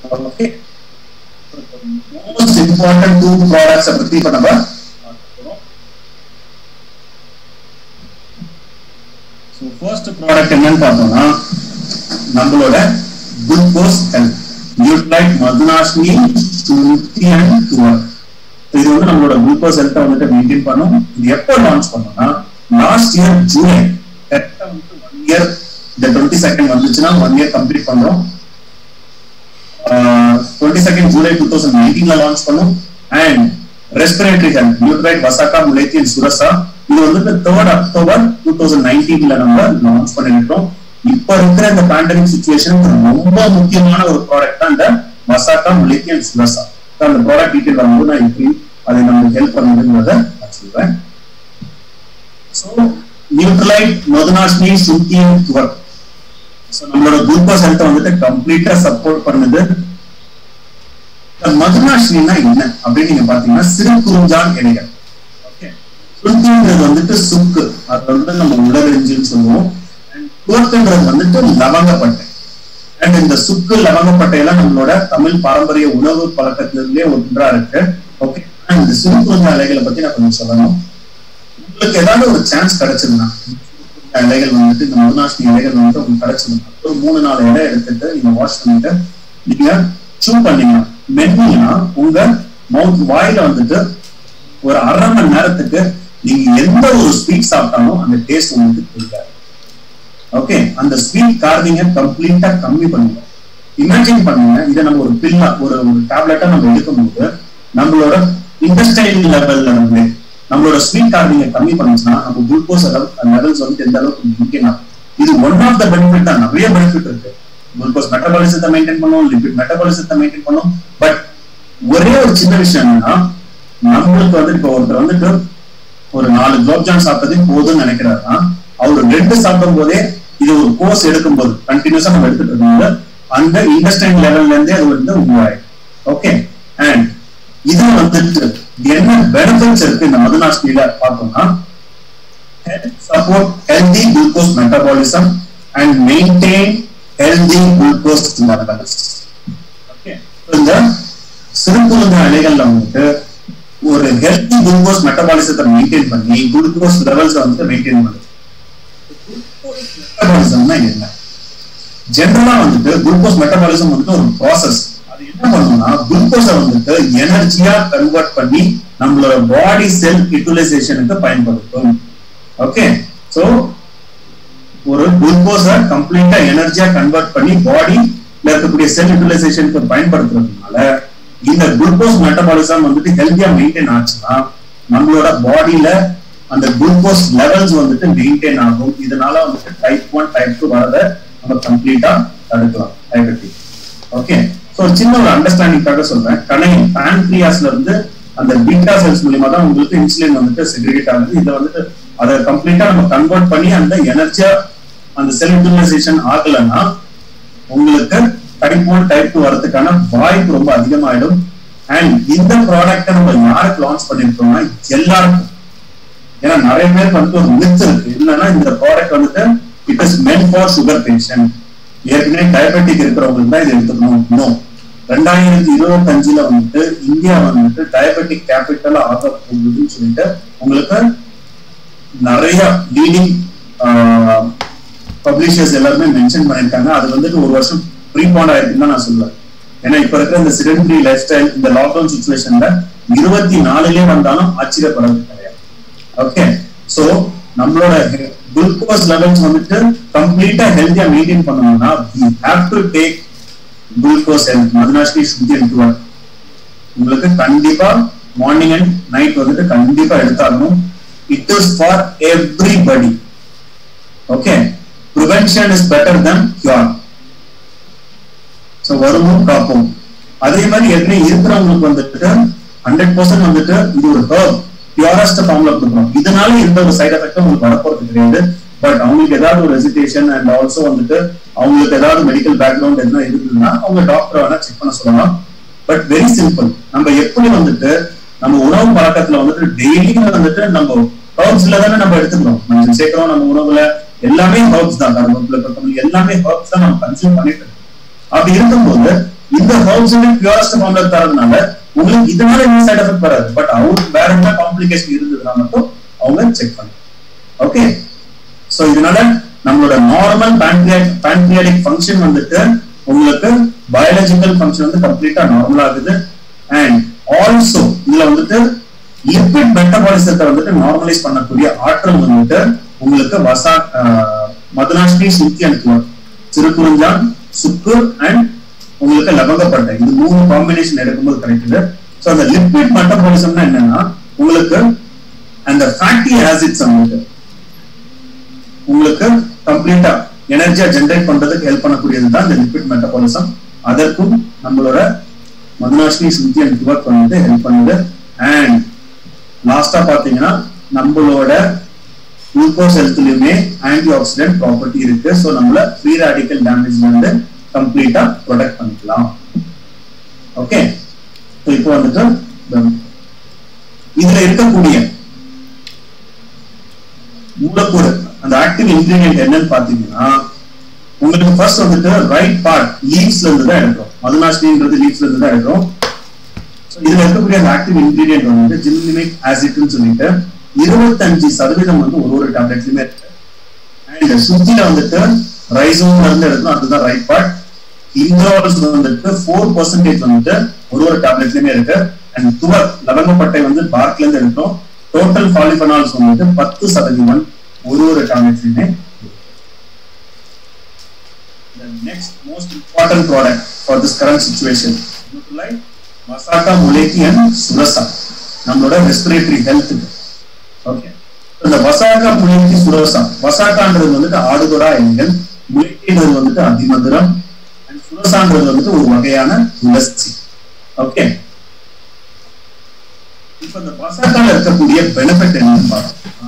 Okay most important two products பத்தி இப்ப நம்ம ஸோ ஃபர்ஸ்ட் ப்ராடக்ட் என்னன்னு பார்த்தோம்னா நம்மளோட குளுக்கோஸ் ஹெல்த் நியூட்ரைட் மதுனாஷ்மி சுத்தி அண்ட் துவர் இது வந்து நம்மளோட குளுக்கோஸ் ஹெல்த்தை வந்துட்டு மெயின்டைன் பண்ணும் இது எப்போ லான்ச் பண்ணோம்னா லாஸ்ட் இயர் ஜூலை கரெக்டா வந்து ஒன் இயர் இந்த டுவெண்ட்டி செகண்ட் வந்துச்சுன்னா ஒன் இயர் கம்ப்ளீட் பண்றோம் twenty second July two thousand நைன்டீன்ல லான்ச் பண்ணும் and respiratory health nutrient Vasaka Mulethi and Surasa இது வந்து தேர்ட் அக்டோபர் டூ தௌசண்ட் நைன்டீன்ல நம்ம லான்ச் பண்ணிருக்கோம் இப்ப இருக்கிற இந்த பேண்டமிக் சுச்சுவேஷன் ரொம்ப முக்கியமான ஒரு ப்ராடக்ட் தான் இந்த வசாக்கா முளைத்தி அண்ட் சுரசா அந்த ப்ராடக்ட் டீட்டெயில் வரும்போது நான் எப்படி அது நமக்கு ஹெல்ப் பண்ணுதுங்கிறத நான் சொல்றேன் ஸோ நியூட்ரலைட் மதுனாஷ்மி சுத்தி துவர் ஸோ நம்மளோட குளுக்கோஸ் ஹெல்த்தை வந்துட்டு கம்ப்ளீட்டா சப்போர்ட் பண்ணுது மதுனாஷ்மின்னா என்ன அப்படின்னு நீங்க பாத்தீங்கன்னா சிறு குறுஞ்சான் இலைகள் ஓகே சுத்தின்றது வந்துட்டு சுக்கு அது வந்து நம்ம உடலெஞ்சுன்னு சொல்லுவோம் துவர்த்துன்றது வந்துட்டு லவங்கப்பட்டை அண்ட் இந்த சுக்கு லவங்கப்பட்டை எல்லாம் நம்மளோட தமிழ் பாரம்பரிய உணவு பழக்கத்திலே ஒன்றா இருக்கு ஓகே இந்த சிறு குறுஞ்சான் இலைகளை பத்தி நான் கொஞ்சம் சொல்லணும் உங்களுக்கு ஏதாவது ஒரு சான்ஸ் கிடைச்சதுன்னா இலைகள் வந்துட்டு இந்த மதுநாசினி இலைகள் வந்துட்டு உங்களுக்கு கிடைச்சதுன்னா ஒரு மூணு நாலு இலை எடுத்துட்டு நீங்க வாஷ் பண்ணிட்டு நீங்க சூ பண்ணீங்கன்னா மென்னீங்கன்னா உங்க மவுத் வாயில வந்துட்டு ஒரு அரை மணி நேரத்துக்கு நீங்க எந்த ஒரு ஸ்வீட் சாப்பிட்டாலும் அந்த டேஸ்ட் உங்களுக்கு பிடிக்காது ஓகே அந்த ஸ்வீட் கார்விங்க கம்ப்ளீட்டா கம்மி பண்ணுங்க இமேஜின் பண்ணுங்க இதை நம்ம ஒரு பில்லா ஒரு ஒரு டேப்லெட்டா நம்ம எடுக்கும்போது நம்மளோட இண்டஸ்ட்ரியல் லெவல்ல வந்து நம்மளோட ஸ்வீட் கார்விங்க கம்மி பண்ணுச்சுன்னா நம்ம குளுக்கோஸ் லெவல்ஸ் வந்து எந்த அளவுக்கு முக்கியம் இது ஒன் ஆஃப் த பெனிஃபிட் தான் நிறைய பெனிஃபிட் இருக்கு குளுக்கோஸ் மெட்டபாலிசத்தை மெயின்டைன் பண்ணும் லிபிட் மெட்டபாலிசத்தை மெயின்டைன் பண்ணும் பட் ஒரே ஒரு சின்ன விஷயம் என்னன்னா நம்மளுக்கு வந்து இப்போ ஒருத்தர் வந்துட்டு ஒரு நாலு குலோப் ஜாம் சாப்பிட்டதே போதும்னு நினைக்கிறாருன்னா அவர் ரெண்டு சாப்பிடும் போதே இது ஒரு கோர்ஸ் எடுக்கும் போது கண்டினியூஸா நம்ம எடுத்துட்டு இருக்கும்போது அந்த இண்டஸ்ட்ரியல் லெவல்ல இருந்தே அது வந்து உருவாயிடும் ஓகே அண்ட் இது வந்துட்டு என்ன பெனிஃபிட்ஸ் இருக்கு இந்த மதுநாஷ்மியில பார்த்தோம்னா support healthy glucose metabolism and maintain healthy glucose levels okay இந்த சிறுகுழுந்த இலைகள்ல வந்துட்டு ஒரு ஹெல்தி குளுக்கோஸ் மெட்டபாலிசத்தை மெயின்டைன் பண்ணி குளுக்கோஸ் லெவல்ஸ் வந்துட்டு மெயின்டைன் பண்ணுது மெட்டபாலிசம்னா என்ன ஜென்ரலா வந்துட்டு குளுக்கோஸ் மெட்டபாலிசம் வந்துட்டு ஒரு ப்ராசஸ் அது என்ன பண்ணும்னா குளுக்கோஸை வந்துட்டு எனர்ஜியா கன்வெர்ட் பண்ணி நம்மளோட பாடி செல் யூட்டிலைசேஷனுக்கு பயன்படுத்தும் ஓகே சோ ஒரு குளுக்கோஸை கம்ப்ளீட்டா எனர்ஜியா கன்வெர்ட் பண்ணி பாடி இருக்கக்கூடிய செல் யூட்டிலைசேஷனுக்கு பயன்படுத்துறதுனால இந்த குளுக்கோஸ் மெட்டபாலிசம் வந்துட்டு ஹெல்த்தியா மெயின்டைன் ஆச்சுன்னா நம்மளோட பாடியில அந்த குளுக்கோஸ் லெவல்ஸ் வந்துட்டு மெயின்டைன் ஆகும் இதனால வந்துட்டு டைப் ஒன் டைப் டூ வரத நம்ம கம்ப்ளீட்டா தடுக்கலாம் டயபெட்டிக் ஓகே ஸோ சின்ன ஒரு அண்டர்ஸ்டாண்டிங்காக சொல்றேன் கணை பேன்க்ரியாஸ்ல இருந்து அந்த பீட்டா செல்ஸ் மூலியமா தான் உங்களுக்கு இன்சுலின் வந்துட்டு செக்ரிகேட் ஆகுது இதை வந்துட்டு அதை கம்ப்ளீட்டா நம்ம கன்வெர்ட் பண்ணி அந்த எனர்ஜியா அந்த செல் யூட்டிலைசேஷன் ஆகலைன்னா உங்களுக்கு டைப் ஒன் டைப் டூ வரதுக்கான வாய்ப்பு ரொம்ப அதிகமாயிடும் அண்ட் இந்த ப்ராடக்ட்டை நம்ம யாருக்கு லான்ச் பண்ணிருக்கோம்னா எல்லாருக்கும் ஏன்னா நிறைய பேருக்கு வந்து ஒரு மித் இருக்கு என்னன்னா இந்த ப்ராடக்ட் வந்துட்டு it is meant for sugar patient ஏற்கனவே டயபெட்டிக் இருக்கிறவங்களுக்கு தான் இது எடுத்துக்கணும் இன்னும் ரெண்டாயிரத்தி இருபத்தி அஞ்சுல வந்துட்டு இந்தியா வந்துட்டு டயபெட்டிக் கேபிட்டல் ஆக போகுதுன்னு சொல்லிட்டு உங்களுக்கு நிறைய லீடிங் பப்ளிஷர்ஸ் எல்லாருமே மென்ஷன் பண்ணிருக்காங்க அது வந்துட்டு ஒரு வருஷம் ப்ரீபாண்ட் ஆயிருக்குன்னு தான் நான் சொல்லுவேன் ஏன்னா இப்ப இருக்கிற இந்த சிடென்டரி லைஃப் ஸ்டைல் இந்த லாக்டவுன் சுச்சுவேஷன்ல இருபத்தி நாலுலயே வந்தாலும் ஆச்சரியப்படுறது கிடையாது ஓகே சோ நம்மளோட குளுக்கோஸ் லெவல்ஸ் வந்துட்டு கம்ப்ளீட்டா ஹெல்த்தியா மெயின்டைன் பண்ணணும்னா we have to take glucose health மதுனாஷ்மி சுத்தி எடுத்துவாங்க உங்களுக்கு கண்டிப்பா மார்னிங் அண்ட் நைட் வந்துட்டு கண்டிப்பா எடுத்தாகணும் it is for everybody okay prevention is better then cure so வருமும் காப்போம் அதே மாதிரி ஏற்கனவே இருக்கிறவங்களுக்கு வந்துட்டு ஹண்ட்ரட் பர்சன்ட் வந்துட்டு இது ஒரு ஹர்ப் பியூரஸ்ட் ஃபார்ம்ல கொடுக்குறோம் இதனால எந்த ஒரு சைட் எஃபெக்டும் உங்களுக்கு வரப்போறது கிடையாது பட் அவங்களுக்கு ஏதாவது ஒரு ரெசிடேஷன் அண்ட் ஆல்சோ வந்துட்டு அவங்களுக்கு ஏதாவது மெடிக்கல் பேக்ரவுண்ட் எதுனா இருக்குதுன்னா அவங்க டாக்டர் வேணா செக் பண்ண சொல்லலாம் பட் வெரி சிம்பிள் நம்ம எப்படி வந்துட்டு நம்ம உணவு பழக்கத்துல வந்துட்டு டெய்லியும் வந்துட்டு நம்ம ஹர்ப்ஸ்ல தானே நம்ம எடுத்துக்கிறோம் நம்ம சேர்க்கிறோம் நம்ம உணவுல எல்லாமே ஹர்ப்ஸ் தான் கருவேப்பிலை கொத்தமல்லி எல்லாமே ஹர்ப்ஸ் தான் நம்ம கன்சியூம் பண்ணிட்டு இருக்கோம் அப்படி இருக்கும்போது இது இந்த ஹர்ப்ஸுமே பியூரஸ்ட் ஃபார்ம்ல தரதுனால உங்களுக்கு இதனால இந்த சைடு எஃபெக்ட் வராது பட் அவங்களுக்கு வேற என்ன காம்ப்ளிகேஷன் இருந்ததுன்னா மட்டும் அவங்க செக் பண்ணுங்க ஓகே சோ இதனால நம்மளோட நார்மல் பேன்க்ரியாடிக் ஃபங்க்ஷன் வந்துட்டு உங்களுக்கு பயாலஜிக்கல் ஃபங்க்ஷன் வந்து கம்ப்ளீட்டா நார்மல் ஆகுது அண்ட் ஆல்சோ இதுல வந்துட்டு லிபிட் மெட்டபாலிசத்தை வந்துட்டு நார்மலைஸ் பண்ணக்கூடிய ஆற்றல் வந்துட்டு உங்களுக்கு வசா மதுனாஷ்டி சுத்தி அனுப்புவார் திருக்குறிஞ்சான் சுக்கு அண்ட் உங்களுக்கு லவங்கப்பட்டை இது மூணு காம்பினேஷன் எடுக்கும்போது கிடைக்குது ஸோ அந்த லிபிட் மெட்டபாலிசம்னா என்னன்னா உங்களுக்கு அந்த ஃபேட்டி ஆசிட்ஸ் வந்துட்டு உங்களுக்கு கம்ப்ளீட்டா எனர்ஜியா ஜென்ரேட் பண்றதுக்கு ஹெல்ப் பண்ணக்கூடியது தான் இந்த லிபிட் மெட்டபாலிசம் அதற்கும் நம்மளோட மதுனாஷ்மி சுத்தி அண்ட் துவக் வந்துட்டு ஹெல்ப் பண்ணுது அண்ட் லாஸ்டா பாத்தீங்கன்னா நம்மளோட குளுக்கோஸ் ஹெல்த்லயுமே ஆன்டி ஆக்சிடென்ட் ப்ராப்பர்ட்டி இருக்கு ஸோ நம்மள ஃப்ரீ ராடிக்கல் டேமேஜ்ல இருந்து கம்ப்ளீட்டா ப்ரொடெக்ட் பண்ணிக்கலாம் ஓகே இப்போ வந்துட்டு இதுல இருக்கக்கூடிய மூலக்கூறு அந்த ஆக்டிவ் இன்கிரீடியன்ட் என்னன்னு பாத்தீங்கன்னா உங்களுக்கு ஃபர்ஸ்ட் வந்துட்டு ரைட் பார்ட் லீவ்ஸ்ல இருந்து தான் எடுக்கிறோம் மதுநாசினின்றது லீவ்ஸ்ல இருந்து தான் எடுக்கிறோம் இதுல இருக்கக்கூடிய அந்த ஆக்டிவ் இன்கிரீடியன்ட் வந்துட்டு ஜில்லிமிக் ஆசிட்னு சொல்லிட்டு இருபத்தஞ்சு சதவீதம் வந்து ஒரு ஒரு டேப்லெட்லயுமே இருக்கு அண்ட் சுத்தில வந்துட்டு ரைசோம்ல இருந்து எடுக்கணும் அதுதான் ரைட் பார்ட் இந்திரால்ஸ் வந்துட்டு ஃபோர் பர்சன்டேஜ் வந்துட்டு ஒரு ஒரு டேப்லெட்லயுமே இருக்கு அண்ட் துவர் லவங்கப்பட்டை வந்து பார்க்ல இருந்து எடுக்கிறோம் டோட்டல் பாலிபனால்ஸ் வந்துட்டு பத்து சதவீதம் ஒரு ஒரு டேப்லெட்லயுமே The next most important product for this current situation, Nutralite, Masaka, Muleki and Surasa. நம்மளோட ரெஸ்பிரேட்டரி ஹெல்த்துக்கு ஓகே இந்த வசாக்கா முளைக்கி சுரசா வசாக்கான்றது வந்துட்டு ஆடுதொடா எண்கள் முளைக்கின்றது வந்துட்டு அதிமதுரம் அண்ட் சுரசான்றது வந்துட்டு ஒரு வகையான துளசி ஓகே இப்ப இந்த வசாக்கால இருக்கக்கூடிய பெனிஃபிட் என்னன்னு பார்த்தோம்னா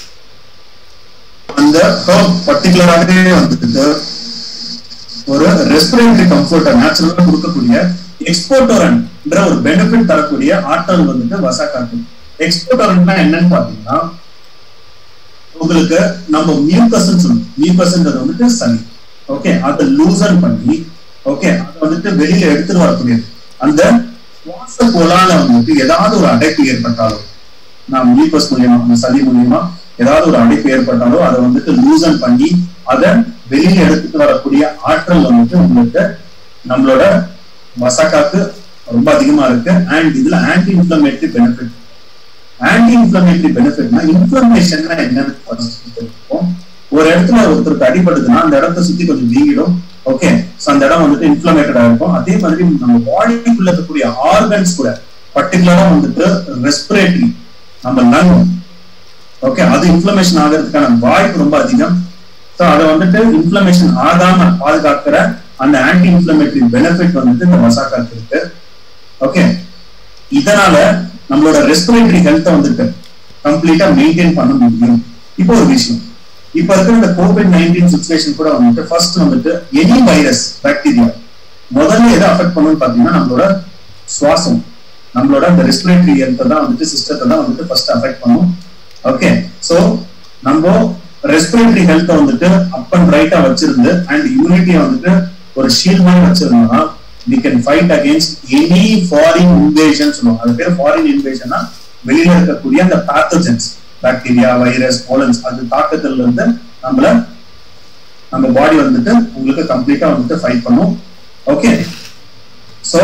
அந்த ஹர்ப் பர்டிகுலராகவே வந்துட்டு ஒரு ரெஸ்பிரேட்டரி கம்ஃபர்ட்டை நேச்சுரலா கொடுக்கக்கூடிய எக்ஸ்போர்டோரன்ன்ற ஒரு பெனிஃபிட் தரக்கூடிய ஆற்றல் வந்துட்டு வசாக்காக்கு எக்ஸ்போர்டோரன்ட்னா என்னன்னு பாத்தீங்கன்னா உங்களுக்கு நம்ம மியூக்கஸ்ன்னு சொல்லுவோம் மியூக்கஸ்ன்றது வந்துட்டு சளி ஓகே அதை லூசன் பண்ணி ஓகே அதை வந்துட்டு வெளியில எடுத்துட்டு வரக்கூடியது அந்த சுவாச குழால வந்துட்டு ஏதாவது ஒரு அடைப்பு ஏற்பட்டாலும் நான் மியூக்கஸ் மூலியமா அந்த சளி மூலியமா ஏதாவது ஒரு அடைப்பு ஏற்பட்டாலோ அதை வந்துட்டு லூசன் பண்ணி அதை வெளியில எடுத்துட்டு வரக்கூடிய ஆற்றல் வந்துட்டு உங்களுக்கு நம்மளோட மசாக்காக்கு ரொம்ப அதிகமா இருக்கு அண்ட் இதுல anti inflammatory benefit anti inflammatory பெனிஃபிட்னா இன்ஃபிளமேஷன்னா என்னன்னு தெரிஞ்சுப்போம் ஒரு இடத்துல ஒருத்தருக்கு அடிபடுதுன்னா அந்த இடத்த சுத்தி கொஞ்சம் வீங்கிடும் ஓகே சோ அந்த இடம் வந்துட்டு இன்ஃபிளமேட்டடா இருக்கும் அதே மாதிரி நம்ம பாடிக்குள்ள இருக்கக்கூடிய ஆர்கன்ஸ் கூட பர்டிகுலரா வந்துட்டு ரெஸ்பிரேட்டரி நம்ம லங் ஓகே அது இன்ஃபிளமேஷன் ஆகிறதுக்கான வாய்ப்பு ரொம்ப அதிகம் ஸோ அதை வந்துட்டு இன்ஃபிளமேஷன் ஆகாம பாதுகாக்கிற அந்த ஆன்டி இன்ஃபிளமேட்டரி பெனிஃபிட் வந்துட்டு இந்த மசாக்காக்கு இருக்கு ஓகே இதனால நம்மளோட ரெஸ்பிரேட்டரி ஹெல்த்தை வந்துட்டு கம்ப்ளீட்டா மெயின்டைன் பண்ண முடியும் இப்போ ஒரு விஷயம் இப்ப இருக்கிற இந்த கோவிட் நைன்டீன் சுச்சுவேஷன் கூட வந்துட்டு ஃபர்ஸ்ட் வந்துட்டு எனி வைரஸ் பாக்டீரியா முதல்ல எதை அஃபெக்ட் பண்ணுன்னு பாத்தீங்கன்னா நம்மளோட சுவாசம் நம்மளோட அந்த ரெஸ்பிரேட்டரி ஹெல்த்தை தான் வந்துட்டு சிஸ்டத்தை தான் வந்துட்டு ஃபர்ஸ்ட் அஃபெக்ட் பண்ணும் ஓகே சோ நம்ம ரெஸ்பிரேட்டரி ஹெல்த்தை வந்துட்டு அப் அண்ட் ரைட்டா வச்சிருந்து அண்ட் இம்யூனிட்டியை வந்துட்டு ஒரு ஷீல்ட் மாதிரி வச்சிருந்தோம்னா we can fight against any foreign invasion சொல்லுவாங்க அது பேர் ஃபாரின் இன்வேஷன்னா வெளியில இருக்கக்கூடிய அந்த பேத்தோஜன்ஸ் பாக்டீரியா வைரஸ் போலன்ஸ் அது தாக்கத்துல இருந்து நம்மள நம்ம பாடி வந்துட்டு உங்களுக்கு கம்ப்ளீட்டா வந்துட்டு ஃபைட் பண்ணும் ஓகே சோ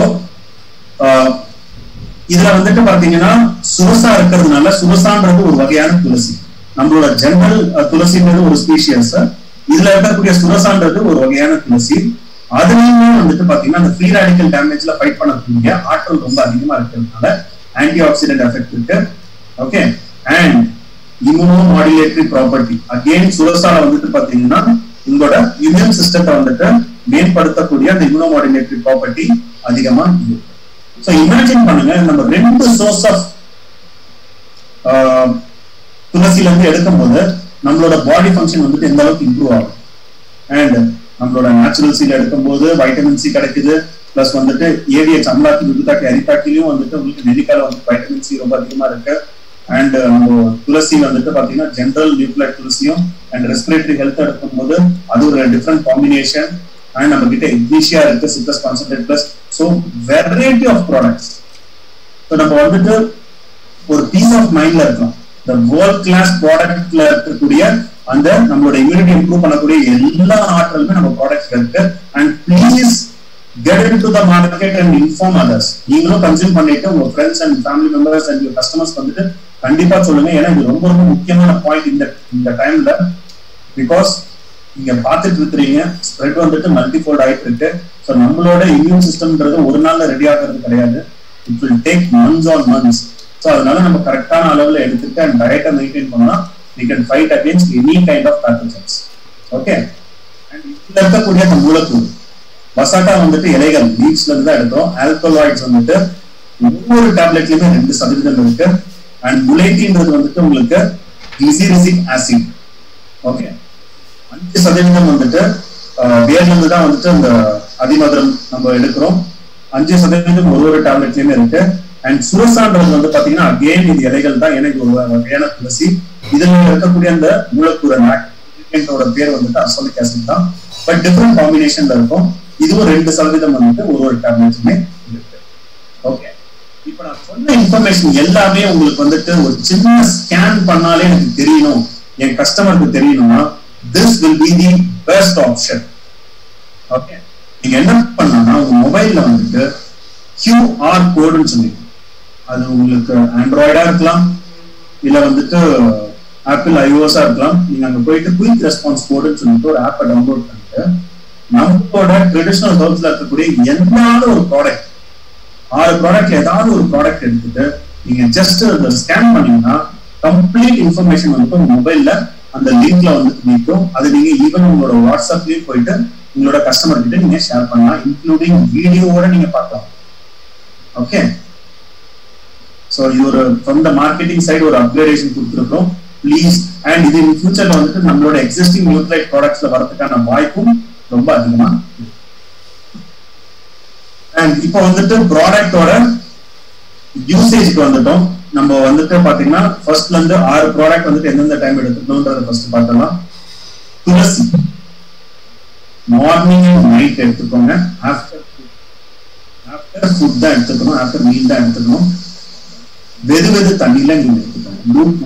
இதுல வந்துட்டு பாத்தீங்கன்னா சுரசா இருக்கிறதுனால சுரசான்றது ஒரு வகையான துளசி நம்மளோட ஜெனரல் துளசின்றது ஒரு ஸ்பீஷியஸ் இதுல இருக்கக்கூடிய சுரசான்றது ஒரு வகையான துளசி அதுலயுமே வந்துட்டு பாத்தீங்கன்னா அந்த ஃப்ரீ ராடிக்கல் டேமேஜ்ல ஃபைட் பண்ணக்கூடிய ஆற்றல் ரொம்ப அதிகமா இருக்கிறதுனால ஆன்டி ஆக்சிடென்ட் எஃபெக்ட் இருக்கு okay and immunomodulatory property again சுரசால வந்துட்டு பாத்தீங்கன்னா உங்களோட இம்யூன் சிஸ்டத்தை வந்துட்டு மேம்படுத்தக்கூடிய அந்த இம்யூனோ மாடுலேட்டரி ப்ராப்பர்ட்டி அதிகமா இருக்கு ஸோ இமேஜின் பண்ணுங்க நம்ம ரெண்டு சோர்ஸ் ஆஃப் துளசில இருந்து எடுக்கும் போது நம்மளோட பாடி ஃபங்க்ஷன் வந்துட்டு எந்த அளவுக்கு இம்ப்ரூவ் ஆகும் அண்ட் நம்மளோட நேச்சுரல் சீல எடுக்கும் போது வைட்டமின் சி கிடைக்குது பிளஸ் வந்துட்டு ஏவிஎச் அம்லாக்கி விருதாக்கி அரித்தாக்கிலையும் வந்துட்டு உங்களுக்கு நெல்லிக்கால வந்து வைட்டமின் சி ரொம்ப அதிகமா இருக்கு அண்ட் நம்ம துளசி வந்துட்டு பாத்தீங்கன்னா ஜென்ரல் நியூக்ளைட் துளசியும் அண்ட் ரெஸ்பிரேட்டரி ஹெல்த் எடுக்கும் போது அது ஒரு டிஃப்ரெண்ட் காம்பினேஷன் அண்ட் நம்ம கிட்ட இக்னீஷியா இருக்கு citrus concentrate plus so variety of products so நம்ம வந்துட்டு ஒரு பீஸ் ஆஃப் மைண்ட்ல இருக்கலாம் இந்த வேர்ல்ட் கிளாஸ் ப்ராடக்ட்ல இருக்கக்கூடிய அந்த நம்மளோட இம்யூனிட்டி இம்ப்ரூவ் பண்ணக்கூடிய எல்லா ஆற்றலுமே நம்ம ப்ராடக்ட்ஸ்ல இருக்கு and please get in to the market and inform others நீங்களும் கன்சியூம் பண்ணிட்டு உங்க friends and family members and customers வந்துட்டு கண்டிப்பா சொல்லுங்க ஏன்னா இது ரொம்ப ரொம்ப முக்கியமான பாயிண்ட் இந்த இந்த டைம்ல பிகாஸ் நீங்க பார்த்துட்டு இருக்கிறீங்க ஸ்ப்ரெட் வந்துட்டு மல்டிஃபோல்ட் ஆயிட்டு இருக்கு ஸோ நம்மளோட இம்யூன் சிஸ்டம்ன்றது ஒரு நாள்ல ரெடி ஆகிறது கிடையாது it will take months on months so அதனால நம்ம கரெக்டான அளவுல எடுத்துட்டு அண்ட் டயட்டை மெயின்டைன் பண்ணா we can fight against any kind of pathogens okay and இதுல இருக்கக்கூடிய அந்த மூலக்கூறு வசாட்டா வந்துட்டு இலைகள் லீவ்ஸ்ல இருந்து தான் எடுத்தோம் ஆல்கலாய்ட்ஸ் வந்துட்டு ஒவ்வொரு டேப்லெட்லயுமே ரெண்டு சதவீதம் இருக்கு அண்ட் முலைட்டின்றது வந்துட்டு உங்களுக்கு கிளிசிரிசிக் ஆசிட் ஓகே அஞ்சு சதவீதம் வந்துட்டு வேர்ல இருந்து தான் வந்துட்டு அந்த அதிமதுரம் நம்ம எடுக்கிறோம் அஞ்சு சதவீதம் ஒரு ஒரு டேப்லெட்லயுமே இருக்கு அண்ட் சுரசான்றது வந்து பாத்தீங்கன்னா அகெயின் இது இலைகள் தான் எனக்கு ஒரு வகையான துளசி இதுல இருக்கக்கூடிய அந்த மூலக்கூறு நாட்டோட பேர் வந்துட்டு அசோலிக் ஆசிட் தான் பட் டிஃப்ரெண்ட் காம்பினேஷன்ல இருக்கும் இதுவும் ரெண்டு சதவீதம் வந்துட்டு ஒரு ஒரு டேப்லெட்ஸுமே இருக்கு ஓகே இப்ப நான் சொன்ன இன்ஃபர்மேஷன் எல்லாமே உங்களுக்கு வந்துட்டு ஒரு சின்ன ஸ்கேன் பண்ணாலே எனக்கு தெரியணும் என் கஸ்டமருக்கு தெரியணும்னா this will be the best option okay நீங்க என்ன பண்ணா உங்க மொபைல்ல வந்துட்டு கியூஆர் கோடுன்னு சொல்லி அது உங்களுக்கு ஆண்ட்ராய்டா இருக்கலாம் இல்ல வந்துட்டு ஆப்பிள் ஐஓஎஸா இருக்கலாம் நீங்க அங்க போயிட்டு குயிக் ரெஸ்பான்ஸ் கோடுன்னு சொல்லிட்டு ஒரு ஆப்பை டவுன்லோட் பண்ணிட்டு நம்மளோட ட்ரெடிஷனல் ஹர்ப்ஸ்ல இருக்கக்கூடிய எந்த ஒரு ப்ராடக்ட் ஆறு ப்ராடக்ட்ல ஏதாவது ஒரு ப்ராடக்ட் எடுத்துட்டு நீங்க ஜஸ்ட் அதை ஸ்கேன் பண்ணீங்கன்னா கம்ப்ளீட் இன்ஃபர்மேஷன் வந்து உங்க மொபைல்ல அந்த லிங்க்ல வந்து நிற்கும் அது நீங்க ஈவன் உங்களோட வாட்ஸ்அப்லயும் போயிட்டு உங்களோட கஸ்டமர் கிட்ட நீங்க ஷேர் பண்ணலாம் இன்க்ளூடிங் வீடியோவோட நீங்க பார்க்கலாம் ஓகே ஸோ இது ஒரு ஃப்ரம் த மார்க்கெட்டிங் சைடு ஒரு அப்கிரேடேஷன் கொடுத்துருக்கோம் ப்ளீஸ் அண்ட் இது இன் ஃபியூச்சர்ல வந்துட்டு நம்மளோட எக்ஸிஸ்டிங் நியூட்ரைட் ப்ராடக்ட்ஸ்ல வரதுக்கான வாய்ப்பும் ரொம்ப அதிகமா அண்ட் இப்போ வந்துட்டு ப்ராடக்டோட யூசேஜ்க்கு வந்துட்டோம் நம்ம வந்துட்டு பாத்தீங்கன்னா ஃபர்ஸ்ட்ல இருந்து ஆறு ப்ராடக்ட் வந்துட்டு எந்தெந்த டைம் எடுத்துக்கணும்ன்றத ஃபர்ஸ்ட் பார்த்தலாம் துளசி மார்னிங் அண்ட் நைட் எடுத்துக்கோங்க ஆஃப்டர் ஆஃப்டர் ஃபுட் தான் எடுத்துக்கணும் ஆஃப்டர் மீல் தான் எடுத்துக்கணும் வெது வெது தண்ணியில நீங்க எடுத்துக்கணும் லூப்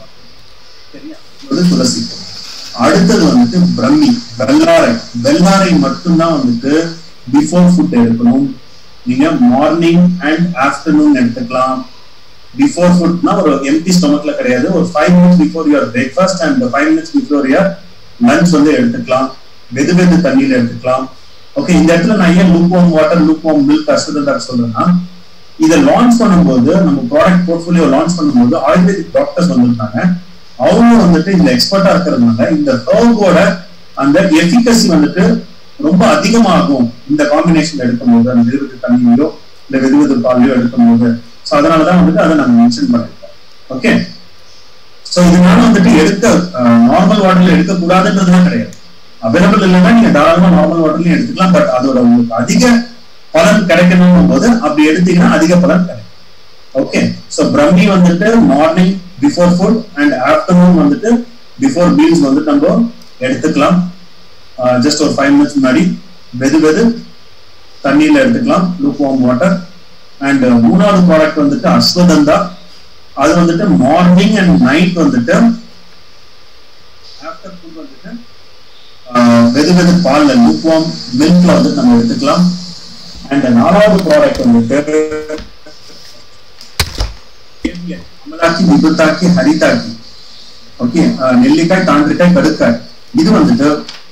துளசி அடுத்தது வந்துட்டு பிரம்மி வெள்ளாரை வெள்ளாரை மட்டும்தான் வந்துட்டு பிஃபோர் ஃபுட் எடுக்கணும் நீங்க மார்னிங் அண்ட் ஆஃப்டர்நூன் எடுத்துக்கலாம் பிஃபோர் ஃபுட்னா ஒரு எம்டி ஸ்டொமக்ல கிடையாது ஒரு five minutes before your breakfast and five minutes before your lunch வந்து எடுத்துக்கலாம் வெது வெது தண்ணியில எடுத்துக்கலாம் ஓகே இந்த இடத்துல நான் ஏன் lukewarm water lukewarm milk அசுரதார் சொல்றேன்னா இதை லான்ச் பண்ணும்போது நம்ம ப்ராடக்ட் போர்ட்ஃபோலியோ லான்ச் பண்ணும்போது ஆயுர்வேதிக் டாக்டர்ஸ் வந்திருந்தாங்க அவங்க வந்துட்டு இந்த எக்ஸ்பர்ட்டா இருக்கிறதுனால இந்த ஹர்போட அந்த எஃபிகசி வந்துட்டு ரொம்ப அதிகமாகும் இந்த காம்பினேஷன் எடுக்கும்போது அந்த வெது வெது தண்ணியோ இல்ல வெது வெது பாலையோ எடுக்கும்போது ஸோ அதனாலதான் வந்துட்டு அதை நாங்க மென்ஷன் பண்ணிருக்கோம் ஓகே ஸோ இதனால வந்துட்டு எடுக்க நார்மல் வாட்டர்ல எடுக்கக்கூடாதுன்றதுலாம் கிடையாது அவைலபிள் இல்லைன்னா நீங்க தாராளமா நார்மல் வாட்டர்லயும் எடுத்துக்கலாம் பட் அதோட உங்களுக்கு அதிக பலன் கிடைக்கணும் போது அப்படி எடுத்தீங்கன்னா அதிக பலன் கிடைக்கும் ஓகே ஸோ பிரம்மி வந்துட்டு morning before food and afternoon வந்துட்டு பிஃபோர் மீல்ஸ் வந்துட்டு நம்ம எடுத்துக்கலாம் ஜஸ்ட் ஒரு ஃபைவ் மினிட்ஸ் முன்னாடி வெது வெது தண்ணியில எடுத்துக்கலாம் லூப் வார்ம் வாட்டர் அண்ட் மூணாவது ப்ராடக்ட் வந்துட்டு அஸ்வதந்தா அது வந்துட்டு மார்னிங் அண்ட் நைட் வந்துட்டு ஆஃப்டர் ஃபுட் வந்துட்டு வெது வெது பால்ல லூப் வார்ம் மில்க்ல வந்துட்டு நம்ம எடுத்துக்கலாம் அண்ட் நாலாவது ப்ராடக்ட் வந்துட்டு அமலாக்கி விபத்தாக்கி ஹரிதாக்கி ஓகே நெல்லிக்காய் தாண்டிக்காய் கடுக்காய் இது வந்துட்டு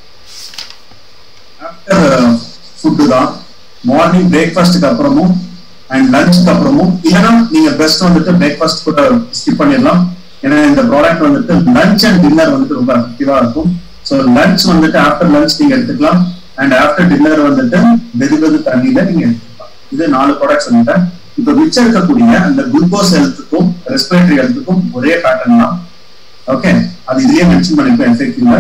ஆஃப்டர் ஃபுட்டு தான் மார்னிங் பிரேக்ஃபாஸ்ட்டுக்கு அப்புறமும் அண்ட் லஞ்சுக்கு அப்புறமும் இல்லைன்னா நீங்க பெஸ்ட் வந்துட்டு பிரேக்ஃபாஸ்ட் கூட ஸ்கிப் பண்ணிடலாம் ஏன்னா இந்த ப்ராடக்ட் வந்துட்டு லஞ்ச் அண்ட் டின்னர் வந்துட்டு ரொம்ப எஃபெக்டிவா இருக்கும் ஸோ லஞ்ச் வந்துட்டு ஆஃப்டர் லஞ்ச் நீங்க எடுத்துக்கலாம் அண்ட் ஆஃப்டர் டின்னர் வந்துட்டு வெது வெது தண்ணியில நீங்க எடுத்துக்கலாம் இது நாலு ப்ராடக்ட்ஸ் வந்துட்டேன் இப்ப மிச்சம் இருக்கக்கூடிய அந்த குளுக்கோஸ் ஹெல்த்துக்கும் ரெஸ்பிரேட்டரி ஹெல்த்துக்கும் ஒரே பேட்டர்ன் தான் ஓகே அது இதுலயே மென்ஷன் பண்ணிருக்கோம் எஃபெக்டிவ்ல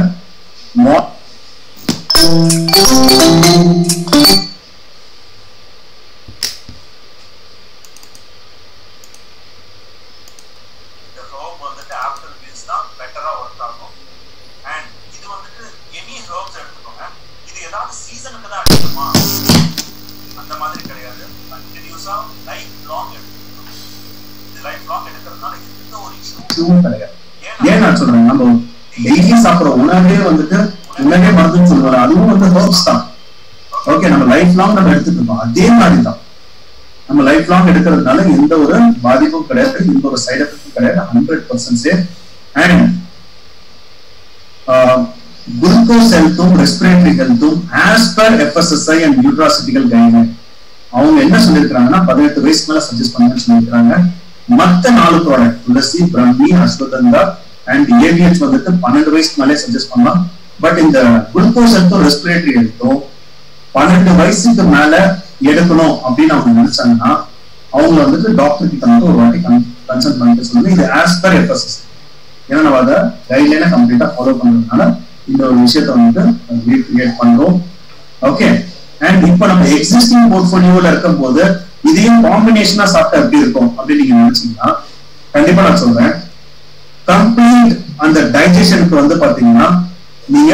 வந்துட்டு ஆஃப்டர் மீல்ஸ் தான் பெட்டரா ஒர்க் ஆகும் அண்ட் இது வந்துட்டு எனி ஹர்ப்ஸ் எடுத்துக்கோங்க இது ஏதாவது சீசனுக்கு தான் எடுக்கணுமா அந்த மாதிரி கிடையாது கண்டினியூஸா லைஃப் லாங் எடுத்துக்கணும் இது லைஃப் லாங் எடுக்கிறதுனால எந்த ஒரு இஷ்யூவும் கிடையாது ஏன் நான் சொல்றேன் நம்ம டெய்லி சாப்பிடுற உணவே வந்துட்டு உணவே மருந்துன்னு சொல்லுவாங்க அதுவும் வந்து ஹர்ப்ஸ் தான் ஓகே நம்ம லைஃப் லாங் நம்ம எடுத்துட்டு இருக்கோம் அதே மாதிரி தான் நம்ம லைஃப் லாங் எடுக்கிறதுனால எந்த ஒரு பாதிப்பும் கிடையாது எந்த ஒரு சைடு எஃபெக்டும் கிடையாது hundred percent safe and glucose ஹெல்த்தும் ரெஸ்பிரேட்டரி ஹெல்த்தும் as per FSSAI and nutraceutical guideline அவங்க என்ன சொல்லியிருக்காங்கன்னா பதினெட்டு வயசுக்கு மேல சஜஸ்ட் பண்ணுங்கன்னு சொல்லியிருக்காங்க மத்த நாலு product Tulsi Brahmi Ashwagandha and AVH வந்துட்டு பன்னெண்டு வயசுக்கு மேலே சஜஸ்ட் பண்ணலாம் பட் இந்த குளுக்கோஸ் ஹெல்த்தும் ரெஸ்பிரேட்டரி ஹெல்த்தும் பன்னெண்டு வயசுக்கு மேல எடுக்கணும் அப்படின்னு அவங்க நினைச்சாங்கன்னா அவங்க வந்துட்டு டாக்டர் கிட்ட வந்து ஒரு வாட்டி கன்சல்ட் பண்ணிட்டு சொல்லுங்க இது ஆஸ் பர் எஃப்எஸ்எஸ் ஏன்னா நம்ம அதை கைட்லைனை கம்ப்ளீட்டா ஃபாலோ பண்றதுனால இந்த ஒரு விஷயத்த வந்து ரீக்ரியேட் பண்றோம் ஓகே அண்ட் இப்போ நம்ம எக்ஸிஸ்டிங் போர்ட்ஃபோலியோல இருக்கும் போது இதையும் காம்பினேஷனா சாப்பிட்டா எப்படி இருக்கும் அப்படின்னு நீங்க நினைச்சீங்கன்னா கண்டிப்பா நான் சொல்றேன் கம்ப்ளீட் அந்த டைஜஷனுக்கு வந்து பாத்தீங்கன்னா நீங்க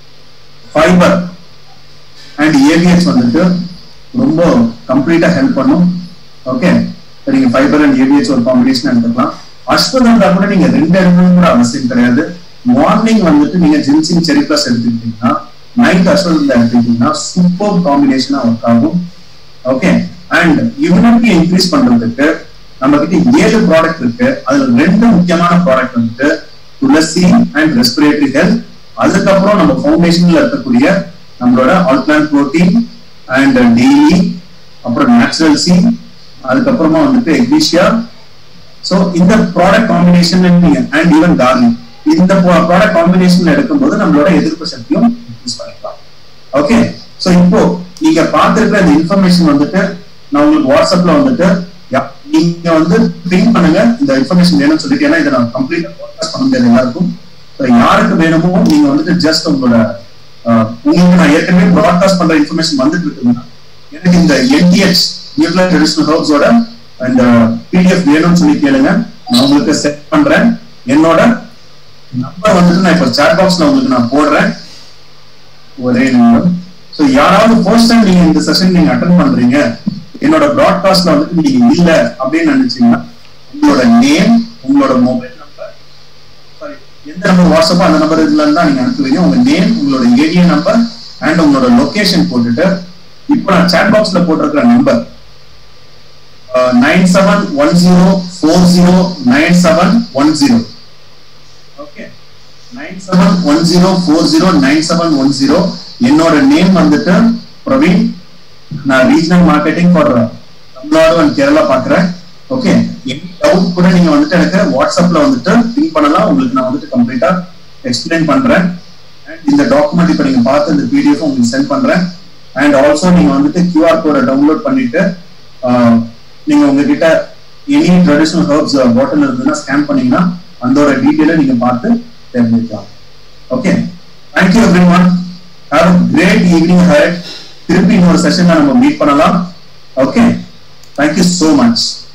ஃபைபர் அண்ட் ஏவிஎச் வந்துட்டு ரொம்ப கம்ப்ளீட்டா ஹெல்ப் பண்ணும் ஓகே நீங்க ஃபைபர் அண்ட் ஏவிஎச் ஒரு காம்பினேஷன் எடுத்துக்கலாம் அஸ்வகந்தா கூட நீங்க ரெண்டு எடுக்கணும் கூட அவசியம் கிடையாது மார்னிங் வந்துட்டு நீங்க ஜின்சிங் செரி பிளஸ் எடுத்துக்கிட்டீங்கன்னா நைட் அஸ்வகந்தா எடுத்துக்கிட்டீங்கன்னா சூப்பர் காம்பினேஷனா ஒர்க் ஆகும் ஓகே அண்ட் இம்யூனிட்டி இன்க்ரீஸ் பண்றதுக்கு நம்ம கிட்ட ஏழு ப்ராடக்ட் இருக்கு அதுல ரெண்டு முக்கியமான ப்ராடக்ட் வந்துட்டு துளசி அண்ட் ரெஸ்பிரேட்டரி ஹெல்த் அதுக்கப்புறம் நம்ம ஃபவுண்டேஷன்ல இருக்கக்கூடிய நம்மளோட ஆல்பிளான் புரோட்டீன் அண்ட் டெய்லி அப்புறம் நேச்சுரல் சி அதுக்கப்புறமா வந்துட்டு எக்லிஷியா சோ இந்த ப்ராடக்ட் காம்பினேஷன் நீங்க அண்ட் ஈவன் டார்லிங் இந்த ப்ராடக்ட் காம்பினேஷன்ல எடுக்கும்போது நம்மளோட எதிர்ப்பு சக்தியும் இன்க்ரீஸ் பண்ணிக்கலாம் ஓகே சோ இப்போ நீங்க பார்த்திருக்கிற இந்த இன்ஃபர்மேஷன் வந்துட்டு நான் உங்களுக்கு வாட்ஸ்அப்ல வந்துட்டு நீங்க வந்து பிங் பண்ணுங்க இந்த இன்ஃபர்மேஷன் வேணும்னு சொல்லிட்டு ஏன்னா இதை நான் கம்ப்ளீட்டா ப்ராட்காஸ்ட் பண்ண முடியாது எல்லாருக்கும் யாருக்கு வேணுமோ நீங்க வந்துட்டு ஜஸ்ட் உங்களோட உங்களுக்கு நான் ஏற்கனவே ப்ராட்காஸ்ட் பண்ற இன்ஃபர்மேஷன் வந்துட்டு இருக்குதுன்னா எனக்கு இந்த என்டிஎச் நியூக்ளியர் ட்ரெடிஷனல் ஹர்ப்ஸோட அந்த பிடிஎஃப் வேணும்னு சொல்லி கேளுங்க நான் உங்களுக்கு செட் பண்றேன் என்னோட நம்பர் வந்துட்டு நான் இப்போ சாட் பாக்ஸ்ல உங்களுக்கு நான் போடுறேன் ஒரே நிமிடம் ஸோ யாராவது ஃபர்ஸ்ட் டைம் நீங்க இந்த செஷன் நீங்க அட்டன் பண்றீங்க என்னோட ப்ராட்காஸ்ட்ல வந்துட்டு நீங்க இல்ல அப்படின்னு நினைச்சீங்கன்னா உங்களோட நேம் உங்களோட மொபைல் நம்பர் சாரி எந்த நம்பர் வாட்ஸ்அப்போ அந்த நம்பர் இதுல இருந்தா நீங்க அனுப்புவீங்க உங்க நேம் உங்களோட ஏரியா நம்பர் அண்ட் உங்களோட லொகேஷன் போட்டுட்டு இப்போ நான் சாட் பாக்ஸ்ல போட்டிருக்கிற number nine seven one zero four zero nine seven one zero okay nine seven one zero four zero nine seven one zero என்னோட நேம் வந்துட்டு பிரவீன் நான் regional marketing for Tamil Nadu and Kerala பாக்குறேன் ஓகே எனி டவுட் கூட நீங்க வந்துட்டு எனக்கு வாட்ஸ்அப்ல வந்துட்டு பின் பண்ணலாம் உங்களுக்கு நான் வந்துட்டு கம்ப்ளீட்டா எக்ஸ்பிளைன் பண்றேன் இந்த டாக்குமெண்ட் இப்போ நீங்க பார்த்து இந்த பிடிஎஃப் உங்களுக்கு சென்ட் பண்றேன் அண்ட் ஆல்சோ நீங்க வந்துட்டு கியூஆர் கோடை டவுன்லோட் பண்ணிட்டு நீங்க உங்ககிட்ட எனி ட்ரெடிஷனல் ஹர்ப்ஸ் பாட்டில் இருந்ததுன்னா ஸ்கேன் பண்ணீங்கன்னா அதோட டீட்டெயிலை நீங்க பார்த்து தெரிஞ்சுக்கலாம் okay thank you everyone have great evening ஹெட் திருப்பி இன்னொரு செஷன்ல நம்ம மீட் பண்ணலாம் ஓகே தேங்க்யூ சோ மச்